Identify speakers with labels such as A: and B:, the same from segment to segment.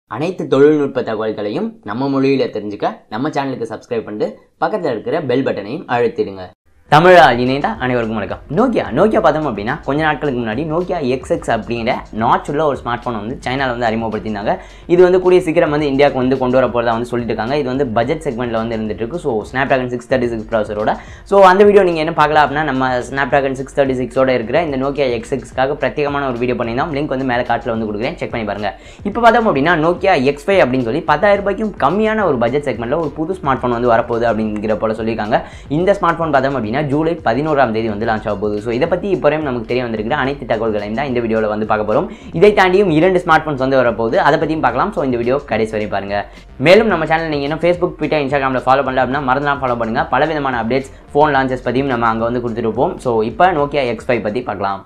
A: அனைத்து தொழில்நுட்ப தகவல்களையும் நம்ம மொழியில் தெரிஞ்சுக்க நம்ம சேனலுக்கு சப்ஸ்கிரைப் பண்ணிட்டு பக்கத்தில் இருக்கிற பெல் பட்டனையும் அழுத்திடுங்க தமிழால் இணைந்த அனைவருக்கும் வணக்கம் நோக்கியா நோக்கியா பார்த்தோம் அப்படின்னா கொஞ்ச நாட்களுக்கு முன்னாடி நோக்கியா எக்ஸ்எக்ஸ் அப்படிங்கிற நாச் உள்ள ஒரு ஸ்மார்ட் ஃபோன் வந்து சைனாவில் வந்து அறிமுகப்படுத்தியிருந்தாங்க இது வந்து கூடிய சீக்கிரம் வந்து இந்தியாவுக்கு வந்து கொண்டு வர போகிறதா வந்து சொல்லிட்டு இருக்காங்க இது வந்து பட்ஜெட் செக்மெண்ட்டில் வந்து இருந்துட்டு இருக்கு so snapdragon six thirty six ப்ராசரோட ஸோ அந்த வீடியோ நீங்கள் என்ன பார்க்கலாம் அப்படின்னா நம்ம ஸ்னாப் ட்ராகன் சிக்ஸ் தேர்ட்டி சிக்ஸோட இருக்கிற இந்த நோக்கியா எக்ஸ்எக்ஸ்க்காக பிரத்யேகமான ஒரு வீடியோ பண்ணியிருந்தோம் லிங்க் வந்து மேலே காட்டில் வந்து கொடுக்குறேன் செக் பண்ணி பாருங்க இப்போ பார்த்தோம் அப்படின்னா நோக்கியா எக்ஸ் ஃபைவ் அப்படின்னு சொல்லி பத்தாயிரம் ரூபாய்க்கும் கம்மியான ஒரு பட்ஜெட் செக்மெண்ட்டில் ஒரு புது ஸ்மார்ட் ஃபோன் வந்து வரப்போகுது அப்படிங்கிற போல சொல்லியிருக்காங்க இந்த ஸ்மார்ட் ஃபோன் பார்த்தோம் அப்படின்னா ஜூலை பதினோராம் தேதி வந்து லான்ச் ஆக போகுது ஸோ இதை பற்றி இப்போ வரையும் நமக்கு தெரிய வந்திருக்கிற அனைத்து தகவல்களையும் தான் இந்த வீடியோவில் வந்து பார்க்க போகிறோம் இதை தாண்டியும் இரண்டு ஸ்மார்ட் ஃபோன்ஸ் வந்து வரப்போகுது அதை பற்றியும் பார்க்கலாம் ஸோ இந்த வீடியோ கடைசி வரை பாருங்க மேலும் நம்ம சேனல் நீங்கள் இன்னும் ஃபேஸ்புக் ட்விட்டர் இன்ஸ்டாகிராமில் ஃபாலோ பண்ணல அப்படின்னா மறந்துலாம் ஃபாலோ பண்ணுங்க பல விதமான அப்டேட்ஸ் ஃபோன் லான்ச்சஸ் பற்றியும் நம்ம அங்கே வந்து கொடுத்துருப்போம் ஸோ இப்போ நோக்கியா எக்ஸ் ஃபைவ் பற்றி பார்க்கலாம்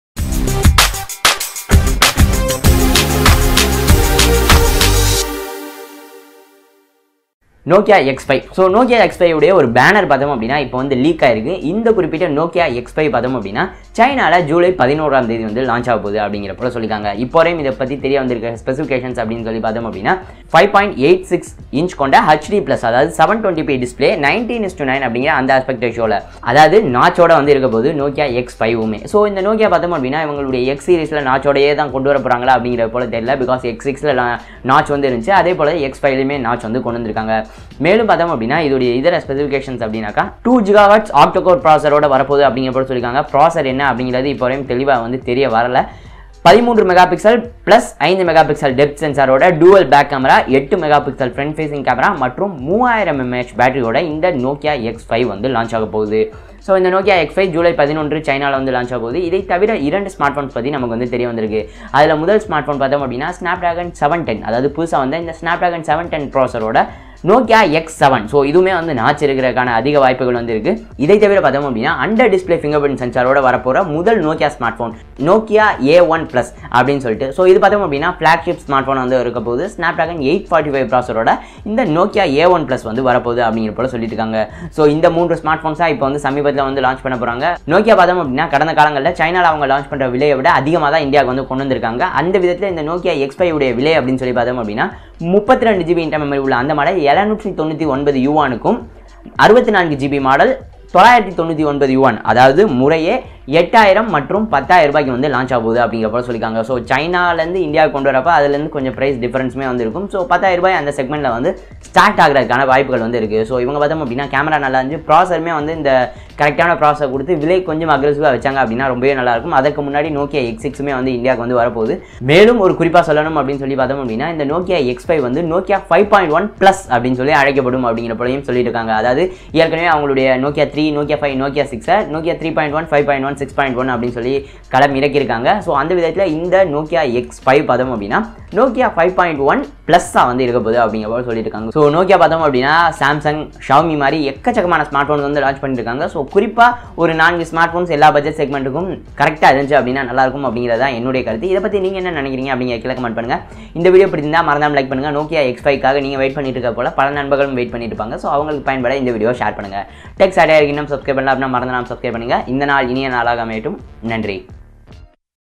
A: Nokia X five so Nokia X உடைய ஒரு பேனர் பார்த்தோம் அப்படின்னா இப்போ வந்து லீக் ஆயிருக்கு இந்த குறிப்பிட்ட நோக்கியா எக்ஸ் ஃபைவ் பார்த்தோம் அப்படின்னா சைனாவில் ஜூலை பதினோராம் தேதி வந்து லான்ச் ஆக போகுது அப்படிங்கிற போல சொல்லியிருக்காங்க இப்போ வரையும் இதை பற்றி தெரிய வந்திருக்க ஸ்பெசிஃபிகேஷன்ஸ் அப்படின்னு சொல்லி பார்த்தோம் அப்படின்னா five point eight six inch கொண்ட ஹெச்டி ப்ளஸ் அதாவது seven twenty P display nineteen is to nine அப்படிங்கிற அந்த ஆஸ்பெக்ட் ரேஷியோவில் அதாவது நாச்சோட வந்து இருக்க போது நோக்கியா எக்ஸ் ஃபைவுமே ஸோ இந்த நோக்கியா பார்த்தோம் அப்படின்னா இவங்களுடைய எக்ஸ் சீரிஸில் நாச்சோடையே தான் கொண்டு வர போகிறாங்களா அப்படிங்கிற போல தெரியல பிகாஸ் எக்ஸ் சிக்ஸில் நாச் வந்து இருந்துச்சு அதே போல் எக்ஸ் ஃபைவ்லையுமே நாச் வந்து கொண்டு வந்திருக்காங்க மேலும் பார்த்தோம் அப்படின்னா இதோடைய இதர ஸ்பெசிஃபிகேஷன்ஸ் அப்படின்னாக்கா டூ ஜிகாவாட்ஸ் ஆக்டோகோர் ப்ராசரோட வரப்போகுது அப்படிங்கிற போல சொல்லியிருக்காங்க ப்ராசர் என்ன அப்படிங்கிறது இப்போ வரையும் தெளிவாக வந்து தெரிய வரல பதிமூன்று மெகா பிக்சல் ப்ளஸ் ஐந்து மெகா பிக்சல் டெப்த் சென்சாரோட டூவல் பேக் கேமரா எட்டு megapixel front facing camera மற்றும் மூவாயிரம் எம்ஏஹெச் பேட்டரியோட இந்த நோக்கியா எக்ஸ் ஃபைவ் வந்து லான்ச் ஆக போகுது ஸோ இந்த நோக்கியா எக்ஸ் ஃபைவ் ஜூலை பதினொன்று சைனாவில் வந்து லான்ச் ஆக போகுது இதை தவிர இரண்டு ஸ்மார்ட் ஃபோன்ஸ் பற்றி நமக்கு வந்து தெரிய வந்திருக்கு அதில் முதல் ஸ்மார்ட் ஃபோன் பார்த்தோம் அப்படின்னா ஸ்னாப் ட்ராகன் செவன் டென் அதாவது புதுசாக வந்து இந்த ஸ்னாப் ட்ராகன் செவன் டென் ப்ராசரோட நோக்கியா எக்ஸ் செவன் ஸோ இதுவுமே வந்து நாச்சு இருக்கிறதுக்கான அதிக வாய்ப்புகள் வந்து இருக்கு இதை தவிர பார்த்தோம் அப்படின்னா அண்டர் டிஸ்பிளே ஃபிங்கர் பிரிண்ட் சென்சாரோட வரப்போகிற முதல் Nokia smartphone Nokia A one plus அப்படின்னு சொல்லிட்டு ஸோ இது பார்த்தோம் அப்படின்னா ஃப்ளாக்ஷிப் ஸ்மார்ட் ஃபோன் வந்து இருக்க போது Snapdragon eight forty five ப்ராசரோட இந்த நோக்கியா ஏ ஒன் ப்ளஸ் வந்து வரப்போகுது அப்படிங்கிற போல சொல்லிட்டு இருக்காங்க ஸோ இந்த மூன்று ஸ்மார்ட் ஃபோன்ஸாக இப்போ வந்து சமீபத்தில் வந்து லான்ச் பண்ண போகிறாங்க நோக்கியா பார்த்தோம் அப்படின்னா கடந்த காலங்களில் சைனாவில் அவங்க லான்ச் பண்ணுற விலையை விட அதிகமாக தான் இந்தியாவுக்கு வந்து கொண்டு வந்திருக்காங்க அந்த விதத்தில் இந்த நோக்கியா எக்ஸ் ஃபைவ் உடைய விலை அப்படின்னு சொல்லி பார்த்தோம் அப்படின்னா முப்பத்தி ரெண்டு ஜிபி இன்டர் மெமரி உள்ள அந்த மாடல் எழுநூற்றி தொண்ணூற்றி ஒன்பது யூவானுக்கும் அறுபத்தி நான்கு ஜிபி மாடல் தொள்ளாயிரத்தி தொண்ணூற்றி ஒன்பது யுவான் அதாவது முறையே எட்டாயிரம் மற்றும் பத்தாயிரம் ரூபாய்க்கு வந்து லான்ச் ஆகுது அப்படிங்கிற போல சொல்லியிருக்காங்க ஸோ சைனாலேருந்து இந்தியாவுக்கு கொண்டு வரப்போ அதுலேருந்து கொஞ்சம் ப்ரைஸ் டிஃபரன்ஸுமே வந்து இருக்கும் ஸோ பத்தாயிரம் ரூபாய் அந்த செக்மெண்ட்டில் வந்து ஸ்டார்ட் ஆகிறதுக்கான வாய்ப்புகள் வந்து இருக்குது ஸோ இவங்க பார்த்தோம் அப்படின்னா கேமரா நல்லா இருந்துச்சு ப்ராசருமே வந்து இந்த கரெக்டான ப்ராசர் கொடுத்து விலை கொஞ்சம் அக்ரெசிவாக வச்சாங்க அப்படின்னா ரொம்பவே நல்லாயிருக்கும் அதற்கு முன்னாடி நோக்கியா எக்ஸ் சிக்ஸுமே வந்து இந்தியாவுக்கு வந்து வரப்போகுது மேலும் ஒரு குறிப்பாக சொல்லணும் அப்படின்னு சொல்லி பார்த்தோம் அப்படின்னா இந்த நோக்கியா எக்ஸ் ஃபைவ் வந்து Nokia five point one plus அப்படின்னு சொல்லி அழைக்கப்படும் அப்படிங்கிற போலையும் சொல்லிட்டு இருக்காங்க அதாவது ஏற்கனவே அவங்களுடைய Nokia three Nokia five Nokia சிக்ஸை Nokia three point one five point one six point one அப்படின்னு சொல்லி களம் இறக்கியிருக்காங்க ஸோ அந்த விதத்தில் இந்த நோக்கியா எக்ஸ் ஃபைவ் பார்த்தோம் அப்படின்னா நோக்கியா ஃபைவ் பாயிண்ட் ஒன் ப்ளஸ்ஸாக வந்து இருக்க போகுது அப்படிங்கிற போல சொல்லிட்டு இருக்காங்க ஸோ நோக்கியா பார்த்தோம் அப்படின்னா சாம்சங் ஷாமி மாதிரி எக்கச்சக்கமான ஸ்மார்ட் ஃபோன்ஸ் வந்து லான்ச் பண்ணியிருக்காங்க ஸோ குறிப்பாக ஒரு நான்கு ஸ்மார்ட் ஃபோன்ஸ் எல்லா பட்ஜெட் செக்மெண்ட்டுக்கும் கரெக்டாக இருந்துச்சு அப்படின்னா நல்லாயிருக்கும் அப்படிங்கிறது தான் என்னுடைய கருத்து இதை பற்றி நீங்கள் என்ன நினைக்கிறீங்க அப்படிங்கிற கீழே கமெண்ட் பண்ணுங்கள் இந்த வீடியோ பிடிச்சிருந்தா மறந்தாம லைக் பண்ணுங்கள் நோக்கியா எக்ஸ் ஃபைவ்க்காக நீங்கள் வெயிட் பண்ணிட்டு இருக்க போல பல நண்பர்களும் வெயிட் பண்ணிட்டு இருப்பாங்க ஸோ அவங்களுக்கு பயன்பட இந்த வீடியோ ஷேர் பண்ணுங்கள் டெக்ஸ் அடையா இன்னும் சப்ஸ்கிரைப் பண்ணலாம் அப்படின்னா மறந்து நாம் சப்ஸ்கிரைப் பண்ணுங்கள் இந்த நாள் இனிய நாளாக அமையட்டும் நன்றி